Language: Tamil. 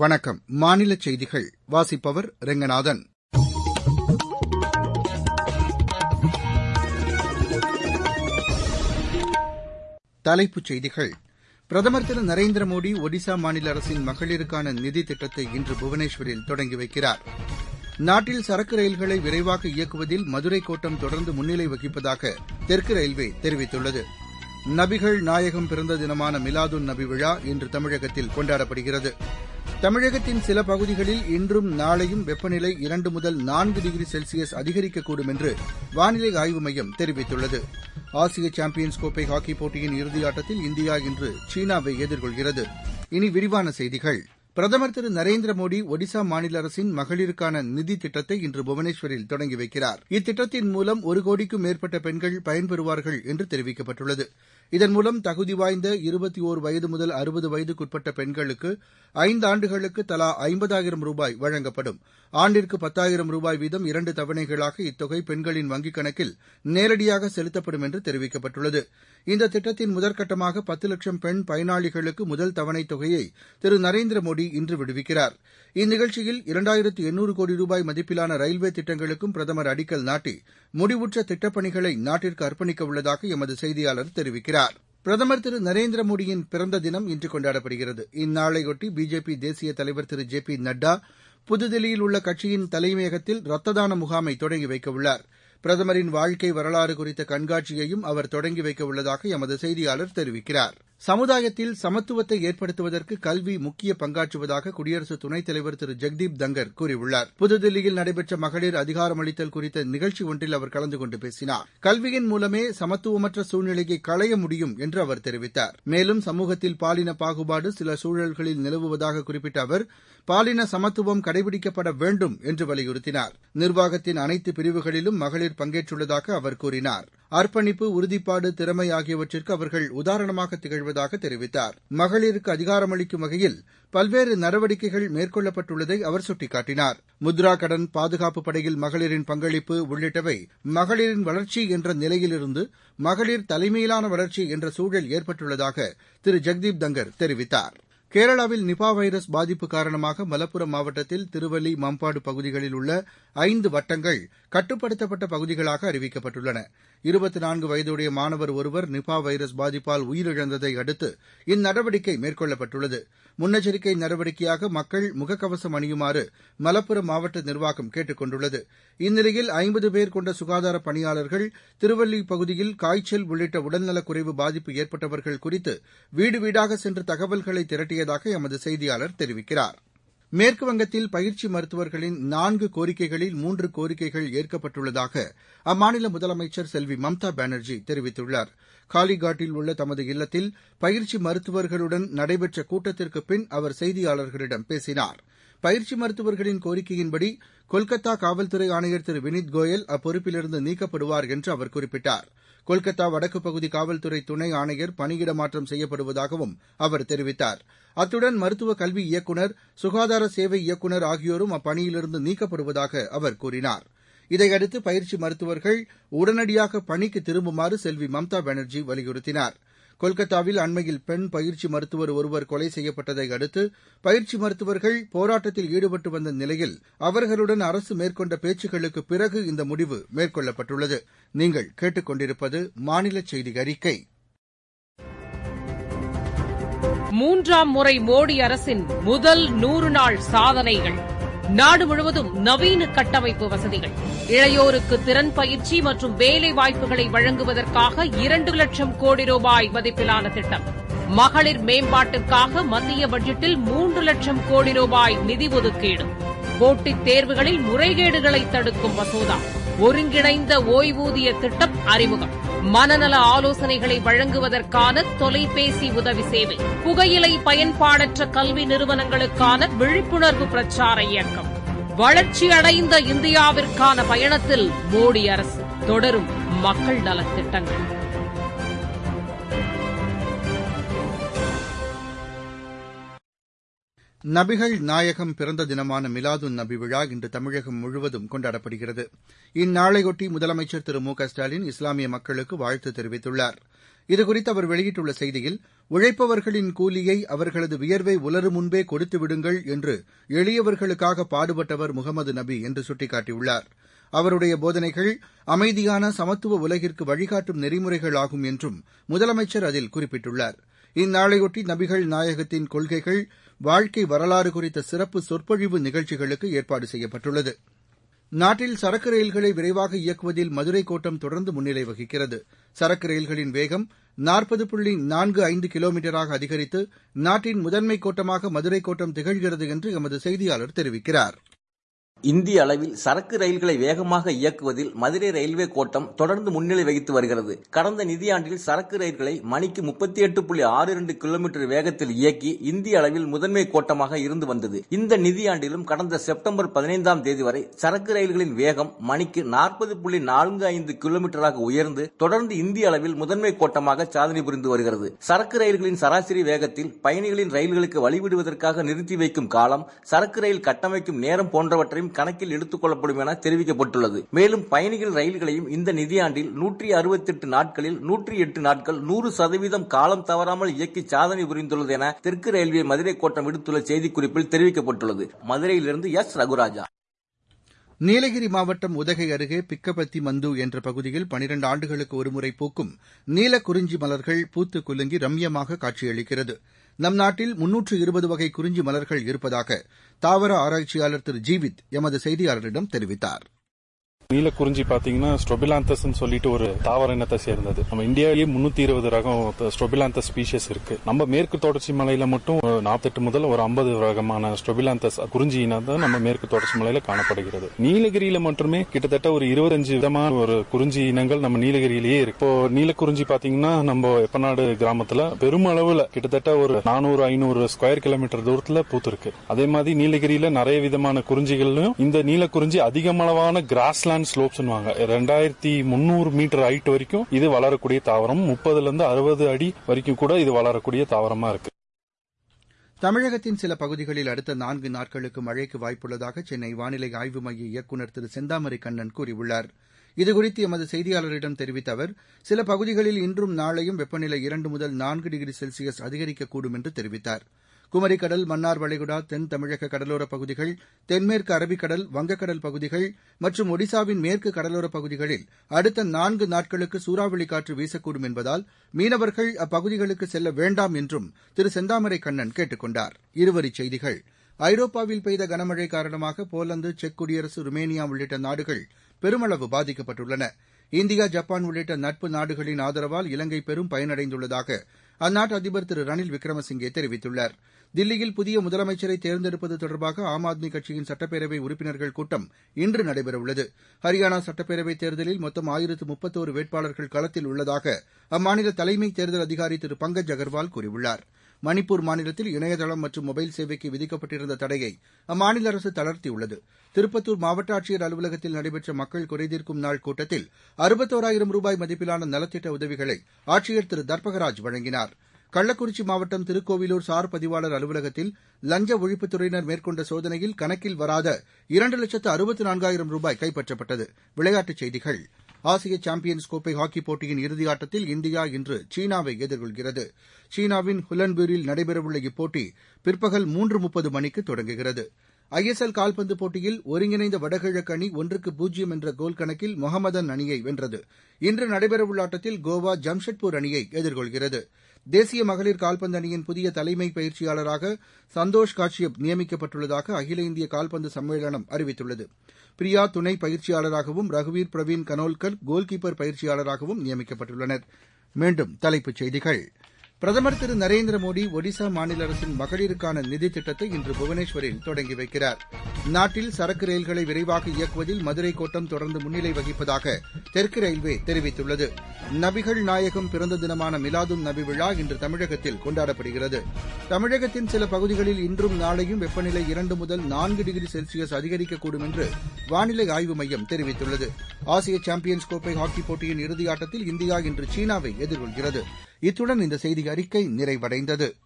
வணக்கம் மாநில செய்திகள் வாசிப்பவர் ரெங்கநாதன் தலைப்புச் செய்திகள் பிரதமர் திரு நரேந்திர மோடி ஒடிசா மாநில அரசின் மகளிருக்கான நிதி திட்டத்தை இன்று புவனேஸ்வரில் தொடங்கி வைக்கிறார் நாட்டில் சரக்கு ரயில்களை விரைவாக இயக்குவதில் மதுரை கோட்டம் தொடர்ந்து முன்னிலை வகிப்பதாக தெற்கு ரயில்வே தெரிவித்துள்ளது நபிகள் நாயகம் பிறந்த தினமான மிலாதுன் நபி விழா இன்று தமிழகத்தில் கொண்டாடப்படுகிறது தமிழகத்தின் சில பகுதிகளில் இன்றும் நாளையும் வெப்பநிலை இரண்டு முதல் நான்கு டிகிரி செல்சியஸ் அதிகரிக்கக்கூடும் என்று வானிலை ஆய்வு மையம் தெரிவித்துள்ளது ஆசிய சாம்பியன்ஸ் கோப்பை ஹாக்கிப் போட்டியின் இறுதியாட்டத்தில் இந்தியா இன்று சீனாவை எதிர்கொள்கிறது இனி விரிவான செய்திகள் பிரதமர் திரு நரேந்திர மோடி ஒடிசா மாநில அரசின் மகளிருக்கான நிதி திட்டத்தை இன்று புவனேஸ்வரில் தொடங்கி வைக்கிறார் இத்திட்டத்தின் மூலம் ஒரு கோடிக்கும் மேற்பட்ட பெண்கள் பயன்பெறுவார்கள் என்று தெரிவிக்கப்பட்டுள்ளது இதன் மூலம் தகுதி வாய்ந்த இருபத்தி ஒர் வயது முதல் அறுபது வயதுக்குட்பட்ட பெண்களுக்கு ஐந்தாண்டுகளுக்கு தலா ஐம்பதாயிரம் ரூபாய் வழங்கப்படும் ஆண்டிற்கு பத்தாயிரம் ரூபாய் வீதம் இரண்டு தவணைகளாக இத்தொகை பெண்களின் வங்கிக் கணக்கில் நேரடியாக செலுத்தப்படும் என்று தெரிவிக்கப்பட்டுள்ளது இந்த திட்டத்தின் முதற்கட்டமாக பத்து லட்சம் பெண் பயனாளிகளுக்கு முதல் தவணைத் தொகையை திரு நரேந்திர மோடி இன்று விடுவிக்கிறார் இந்நிகழ்ச்சியில் இரண்டாயிரத்து எண்ணூறு கோடி ரூபாய் மதிப்பிலான ரயில்வே திட்டங்களுக்கும் பிரதமர் அடிக்கல் நாட்டி முடிவுற்ற திட்டப்பணிகளை நாட்டிற்கு அர்ப்பணிக்க உள்ளதாக எமது செய்தியாளர் தெரிவிக்கிறார் பிரதமர் திரு நரேந்திர மோடியின் பிறந்த தினம் இன்று கொண்டாடப்படுகிறது இந்நாளையொட்டி பிஜேபி தேசிய தலைவர் திரு ஜே பி நட்டா புதுதில்லியில் உள்ள கட்சியின் தலைமையகத்தில் ரத்த தான முகாமை தொடங்கி வைக்கவுள்ளார் பிரதமரின் வாழ்க்கை வரலாறு குறித்த கண்காட்சியையும் அவர் தொடங்கி வைக்க உள்ளதாக எமது செய்தியாளர் தெரிவிக்கிறார் சமுதாயத்தில் சமத்துவத்தை ஏற்படுத்துவதற்கு கல்வி முக்கிய பங்காற்றுவதாக குடியரசு துணைத் தலைவர் திரு ஜெக்தீப் தங்கர் கூறியுள்ளார் புதுதில்லியில் நடைபெற்ற மகளிர் அதிகாரமளித்தல் குறித்த நிகழ்ச்சி ஒன்றில் அவர் கலந்து கொண்டு பேசினார் கல்வியின் மூலமே சமத்துவமற்ற சூழ்நிலையை களைய முடியும் என்று அவர் தெரிவித்தார் மேலும் சமூகத்தில் பாலின பாகுபாடு சில சூழல்களில் நிலவுவதாக குறிப்பிட்ட அவர் பாலின சமத்துவம் கடைபிடிக்கப்பட வேண்டும் என்று வலியுறுத்தினார் நிர்வாகத்தின் அனைத்து பிரிவுகளிலும் மகளிர் பங்கேற்றுள்ளதாக அவர் கூறினார் அர்ப்பணிப்பு உறுதிப்பாடு திறமை ஆகியவற்றிற்கு அவர்கள் உதாரணமாக திகழ்வதாக தெரிவித்தார் மகளிருக்கு அதிகாரமளிக்கும் வகையில் பல்வேறு நடவடிக்கைகள் மேற்கொள்ளப்பட்டுள்ளதை அவர் சுட்டிக்காட்டினார் முத்ரா கடன் பாதுகாப்பு படையில் மகளிரின் பங்களிப்பு உள்ளிட்டவை மகளிரின் வளர்ச்சி என்ற நிலையிலிருந்து மகளிர் தலைமையிலான வளர்ச்சி என்ற சூழல் ஏற்பட்டுள்ளதாக திரு ஜெக்தீப் தங்கர் தெரிவித்தார் கேரளாவில் நிபா வைரஸ் பாதிப்பு காரணமாக மலப்புரம் மாவட்டத்தில் திருவள்ளி மம்பாடு பகுதிகளில் உள்ள ஐந்து வட்டங்கள் கட்டுப்படுத்தப்பட்ட பகுதிகளாக அறிவிக்கப்பட்டுள்ளன இருபத்தி நான்கு வயதுடைய மாணவர் ஒருவர் நிபா வைரஸ் பாதிப்பால் உயிரிழந்ததை அடுத்து இந்நடவடிக்கை மேற்கொள்ளப்பட்டுள்ளது முன்னெச்சரிக்கை நடவடிக்கையாக மக்கள் முகக்கவசம் அணியுமாறு மலப்புரம் மாவட்ட நிர்வாகம் கேட்டுக் கொண்டுள்ளது இந்நிலையில் ஐம்பது பேர் கொண்ட சுகாதார பணியாளர்கள் திருவள்ளி பகுதியில் காய்ச்சல் உள்ளிட்ட உடல்நலக் குறைவு பாதிப்பு ஏற்பட்டவர்கள் குறித்து வீடு வீடாக சென்று தகவல்களை திரட்டியதாக எமது செய்தியாளர் தெரிவிக்கிறார் மேற்குவங்கத்தில் பயிற்சி மருத்துவர்களின் நான்கு கோரிக்கைகளில் மூன்று கோரிக்கைகள் ஏற்கப்பட்டுள்ளதாக அம்மாநில முதலமைச்சர் செல்வி மம்தா பானர்ஜி தெரிவித்துள்ளார் காலிகாட்டில் உள்ள தமது இல்லத்தில் பயிற்சி மருத்துவர்களுடன் நடைபெற்ற கூட்டத்திற்கு பின் அவர் செய்தியாளர்களிடம் பேசினார் பயிற்சி மருத்துவர்களின் கோரிக்கையின்படி கொல்கத்தா காவல்துறை ஆணையர் திரு வினித் கோயல் அப்பொறுப்பிலிருந்து நீக்கப்படுவார் என்று அவர் குறிப்பிட்டார் கொல்கத்தா வடக்கு பகுதி காவல்துறை துணை ஆணையர் பணியிட மாற்றம் செய்யப்படுவதாகவும் அவர் தெரிவித்தார் அத்துடன் மருத்துவ கல்வி இயக்குநர் சுகாதார சேவை இயக்குநர் ஆகியோரும் அப்பணியிலிருந்து நீக்கப்படுவதாக அவர் கூறினார் இதையடுத்து பயிற்சி மருத்துவர்கள் உடனடியாக பணிக்கு திரும்புமாறு செல்வி மம்தா பானர்ஜி வலியுறுத்தினார் கொல்கத்தாவில் அண்மையில் பெண் பயிற்சி மருத்துவர் ஒருவர் கொலை செய்யப்பட்டதை அடுத்து பயிற்சி மருத்துவர்கள் போராட்டத்தில் ஈடுபட்டு வந்த நிலையில் அவர்களுடன் அரசு மேற்கொண்ட பேச்சுக்களுக்கு பிறகு இந்த முடிவு மேற்கொள்ளப்பட்டுள்ளது நீங்கள் கேட்டுக் கொண்டிருப்பது மாநில செய்தி அறிக்கை மூன்றாம் முறை மோடி அரசின் முதல் நூறு நாள் சாதனைகள் நாடு முழுவதும் நவீன கட்டமைப்பு வசதிகள் இளையோருக்கு திறன் பயிற்சி மற்றும் வேலை வாய்ப்புகளை வழங்குவதற்காக இரண்டு லட்சம் கோடி ரூபாய் மதிப்பிலான திட்டம் மகளிர் மேம்பாட்டிற்காக மத்திய பட்ஜெட்டில் மூன்று லட்சம் கோடி ரூபாய் நிதி ஒதுக்கீடு போட்டித் தேர்வுகளில் முறைகேடுகளை தடுக்கும் மசோதா ஒருங்கிணைந்த ஓய்வூதிய திட்டம் அறிமுகம் மனநல ஆலோசனைகளை வழங்குவதற்கான தொலைபேசி உதவி சேவை புகையிலை பயன்பாடற்ற கல்வி நிறுவனங்களுக்கான விழிப்புணர்வு பிரச்சார இயக்கம் வளர்ச்சியடைந்த இந்தியாவிற்கான பயணத்தில் மோடி அரசு தொடரும் மக்கள் நலத்திட்டங்கள் நபிகள் நாயகம் பிறந்த தினமான மிலாதுன் நபி விழா இன்று தமிழகம் முழுவதும் கொண்டாடப்படுகிறது இந்நாளையொட்டி முதலமைச்சர் திரு மு க ஸ்டாலின் இஸ்லாமிய மக்களுக்கு வாழ்த்து தெரிவித்துள்ளார் இதுகுறித்து அவர் வெளியிட்டுள்ள செய்தியில் உழைப்பவர்களின் கூலியை அவர்களது வியர்வை உலரும் முன்பே கொடுத்து விடுங்கள் என்று எளியவர்களுக்காக பாடுபட்டவர் முகமது நபி என்று சுட்டிக்காட்டியுள்ளார் அவருடைய போதனைகள் அமைதியான சமத்துவ உலகிற்கு வழிகாட்டும் நெறிமுறைகளாகும் என்றும் முதலமைச்சர் அதில் குறிப்பிட்டுள்ளார் இந்நாளையொட்டி நபிகள் நாயகத்தின் கொள்கைகள் வாழ்க்கை வரலாறு குறித்த சிறப்பு சொற்பொழிவு நிகழ்ச்சிகளுக்கு ஏற்பாடு செய்யப்பட்டுள்ளது நாட்டில் சரக்கு ரயில்களை விரைவாக இயக்குவதில் மதுரை கோட்டம் தொடர்ந்து முன்னிலை வகிக்கிறது சரக்கு ரயில்களின் வேகம் நாற்பது புள்ளி நான்கு ஐந்து கிலோமீட்டராக அதிகரித்து நாட்டின் முதன்மை கோட்டமாக மதுரை கோட்டம் திகழ்கிறது என்று எமது செய்தியாளர் தெரிவிக்கிறார் இந்திய அளவில் சரக்கு ரயில்களை வேகமாக இயக்குவதில் மதுரை ரயில்வே கோட்டம் தொடர்ந்து முன்னிலை வகித்து வருகிறது கடந்த நிதியாண்டில் சரக்கு ரயில்களை மணிக்கு முப்பத்தி எட்டு புள்ளி ஆறு இரண்டு கிலோமீட்டர் வேகத்தில் இயக்கி இந்திய அளவில் முதன்மை கோட்டமாக இருந்து வந்தது இந்த நிதியாண்டிலும் கடந்த செப்டம்பர் பதினைந்தாம் தேதி வரை சரக்கு ரயில்களின் வேகம் மணிக்கு நாற்பது புள்ளி நான்கு ஐந்து கிலோமீட்டராக உயர்ந்து தொடர்ந்து இந்திய அளவில் முதன்மை கோட்டமாக சாதனை புரிந்து வருகிறது சரக்கு ரயில்களின் சராசரி வேகத்தில் பயணிகளின் ரயில்களுக்கு வழிவிடுவதற்காக நிறுத்தி வைக்கும் காலம் சரக்கு ரயில் கட்டமைக்கும் நேரம் போன்றவற்றையும் கணக்கில் எடுத்துக் கொள்ளப்படும் என தெரிவிக்கப்பட்டுள்ளது மேலும் பயணிகள் ரயில்களையும் இந்த நிதியாண்டில் நூற்றி அறுபத்தி எட்டு நாட்களில் நூற்றி எட்டு நாட்கள் நூறு சதவீதம் காலம் தவறாமல் இயக்கி சாதனை புரிந்துள்ளது என தெற்கு ரயில்வே மதுரை கோட்டம் விடுத்துள்ள செய்திக்குறிப்பில் தெரிவிக்கப்பட்டுள்ளது மதுரையிலிருந்து எஸ் ரகுராஜா நீலகிரி மாவட்டம் உதகை அருகே பிக்கபத்தி மந்து என்ற பகுதியில் பனிரண்டு ஆண்டுகளுக்கு ஒருமுறை பூக்கும் நீலக்குறிஞ்சி மலர்கள் பூத்து குலுங்கி ரம்யமாக காட்சியளிக்கிறது நம் நாட்டில் முன்னூற்று இருபது வகை குறிஞ்சி மலர்கள் இருப்பதாக தாவர ஆராய்ச்சியாளர் திரு ஜீவித் எமது செய்தியாளரிடம் தெரிவித்தார் நீலக்குறிஞ்சி பாத்தீங்கன்னா ஸ்டொபிலாந்தஸ் சொல்லிட்டு ஒரு தாவர இனத்தை சேர்ந்தது நம்ம இந்தியாவிலேயே முன்னூத்தி இருபது ரகம் ஸ்டொபிலாந்தஸ் ஸ்பீஷியஸ் இருக்கு நம்ம மேற்கு தொடர்ச்சி மலையில மட்டும் நாற்பத்தெட்டு முதல் ஒரு ஐம்பது ரகமான ஸ்டொபிலாந்தஸ் குறிஞ்சி இனம் தான் நம்ம மேற்கு தொடர்ச்சி மலையில காணப்படுகிறது நீலகிரியில மட்டுமே கிட்டத்தட்ட ஒரு இருபத்தஞ்சு விதமான ஒரு குறிஞ்சி இனங்கள் நம்ம நீலகிரியிலேயே இருக்கு இப்போ நீலக்குறிஞ்சி பாத்தீங்கன்னா நம்ம எப்பநாடு கிராமத்துல பெருமளவுல கிட்டத்தட்ட ஒரு நானூறு ஐநூறு ஸ்கொயர் கிலோமீட்டர் தூரத்துல பூத்திருக்கு அதே மாதிரி நீலகிரியில நிறைய விதமான குறிஞ்சிகளும் இந்த நீலக்குறிஞ்சி அதிகமளவான கிராஸ்லேண்ட் ஸ்லோப்ஸ் ரெண்டாயிரத்தி முன்னூறு மீட்டர் ஹைட் வரைக்கும் இது வளரக்கூடிய தாவரம் முப்பதுல இருந்து அறுபது அடி வரைக்கும் கூட இது வளரக்கூடிய தாவரமா இருக்கு தமிழகத்தின் சில பகுதிகளில் அடுத்த நான்கு நாட்களுக்கு மழைக்கு வாய்ப்புள்ளதாக சென்னை வானிலை ஆய்வு மைய இயக்குநர் திரு செந்தாமரை கண்ணன் கூறியுள்ளார் இதுகுறித்து எமது செய்தியாளரிடம் தெரிவித்த அவர் சில பகுதிகளில் இன்றும் நாளையும் வெப்பநிலை இரண்டு முதல் நான்கு டிகிரி செல்சியஸ் அதிகரிக்கக்கூடும் என்று தெரிவித்தார் குமரிக்கடல் மன்னார் வளைகுடா தென் தமிழக கடலோரப் பகுதிகள் தென்மேற்கு அரபிக்கடல் வங்கக்கடல் பகுதிகள் மற்றும் ஒடிசாவின் மேற்கு கடலோரப் பகுதிகளில் அடுத்த நான்கு நாட்களுக்கு சூறாவளி காற்று வீசக்கூடும் என்பதால் மீனவர்கள் அப்பகுதிகளுக்கு செல்ல வேண்டாம் என்றும் திரு செந்தாமரை கண்ணன் கேட்டுக் கொண்டார் இருவரிச் செய்திகள் ஐரோப்பாவில் பெய்த கனமழை காரணமாக போலந்து செக் குடியரசு ருமேனியா உள்ளிட்ட நாடுகள் பெருமளவு பாதிக்கப்பட்டுள்ளன இந்தியா ஜப்பான் உள்ளிட்ட நட்பு நாடுகளின் ஆதரவால் இலங்கை பெரும் பயனடைந்துள்ளதாக அந்நாட்டு அதிபர் திரு ரணில் விக்ரமசிங்கே தெரிவித்துள்ளார் தில்லியில் புதிய முதலமைச்சரை தேர்ந்தெடுப்பது தொடர்பாக ஆம் ஆத்மி கட்சியின் சட்டப்பேரவை உறுப்பினர்கள் கூட்டம் இன்று நடைபெறவுள்ளது ஹரியானா சட்டப்பேரவைத் தேர்தலில் மொத்தம் ஆயிரத்து முப்பத்தோரு வேட்பாளர்கள் களத்தில் உள்ளதாக அம்மாநில தலைமை தேர்தல் அதிகாரி திரு பங்கஜ் அகர்வால் கூறியுள்ளார் மணிப்பூர் மாநிலத்தில் இணையதளம் மற்றும் மொபைல் சேவைக்கு விதிக்கப்பட்டிருந்த தடையை அம்மாநில அரசு தளர்த்தியுள்ளது திருப்பத்தூர் மாவட்ட ஆட்சியர் அலுவலகத்தில் நடைபெற்ற மக்கள் குறைதீர்க்கும் நாள் கூட்டத்தில் அறுபத்தோராயிரம் ரூபாய் மதிப்பிலான நலத்திட்ட உதவிகளை ஆட்சியர் திரு தர்பகராஜ் வழங்கினார் கள்ளக்குறிச்சி மாவட்டம் திருக்கோவிலூர் சார் பதிவாளர் அலுவலகத்தில் லஞ்ச ஒழிப்புத்துறையினர் மேற்கொண்ட சோதனையில் கணக்கில் வராத இரண்டு லட்சத்து அறுபத்து நான்காயிரம் ரூபாய் கைப்பற்றப்பட்டது விளையாட்டுச் செய்திகள் ஆசிய சாம்பியன்ஸ் கோப்பை ஹாக்கிப் போட்டியின் இறுதியாட்டத்தில் இந்தியா இன்று சீனாவை எதிர்கொள்கிறது சீனாவின் ஹுலன்பூரில் நடைபெறவுள்ள இப்போட்டி பிற்பகல் மூன்று முப்பது மணிக்கு தொடங்குகிறது ஐஎஸ்எல் கால்பந்து போட்டியில் ஒருங்கிணைந்த வடகிழக்கு அணி ஒன்றுக்கு பூஜ்ஜியம் என்ற கோல் கணக்கில் மொஹமதன் அணியை வென்றது இன்று நடைபெறவுள்ள ஆட்டத்தில் கோவா ஜம்ஷெட்பூர் அணியை எதிர்கொள்கிறது தேசிய மகளிர் கால்பந்து அணியின் புதிய தலைமை பயிற்சியாளராக சந்தோஷ் காஷ்யப் நியமிக்கப்பட்டுள்ளதாக அகில இந்திய கால்பந்து சம்மேளனம் அறிவித்துள்ளது பிரியா துணை பயிற்சியாளராகவும் ரகுவீர் பிரவீன் கனோல்கர் கோல்கீப்பர் பயிற்சியாளராகவும் நியமிக்கப்பட்டுள்ளனர் மீண்டும் தலைப்புச் செய்திகள் பிரதமர் திரு நரேந்திர மோடி ஒடிசா மாநில அரசின் மகளிருக்கான நிதி திட்டத்தை இன்று புவனேஸ்வரில் தொடங்கி வைக்கிறார் நாட்டில் சரக்கு ரயில்களை விரைவாக இயக்குவதில் மதுரை கோட்டம் தொடர்ந்து முன்னிலை வகிப்பதாக தெற்கு ரயில்வே தெரிவித்துள்ளது நபிகள் நாயகம் பிறந்த தினமான மிலாதுன் நபி விழா இன்று தமிழகத்தில் கொண்டாடப்படுகிறது தமிழகத்தின் சில பகுதிகளில் இன்றும் நாளையும் வெப்பநிலை இரண்டு முதல் நான்கு டிகிரி செல்சியஸ் அதிகரிக்கக்கூடும் என்று வானிலை ஆய்வு மையம் தெரிவித்துள்ளது ஆசிய சாம்பியன்ஸ் கோப்பை ஹாக்கிப் போட்டியின் இறுதியாட்டத்தில் இந்தியா இன்று சீனாவை எதிர்கொள்கிறது இத்துடன் இந்த செய்தி அறிக்கை நிறைவடைந்தது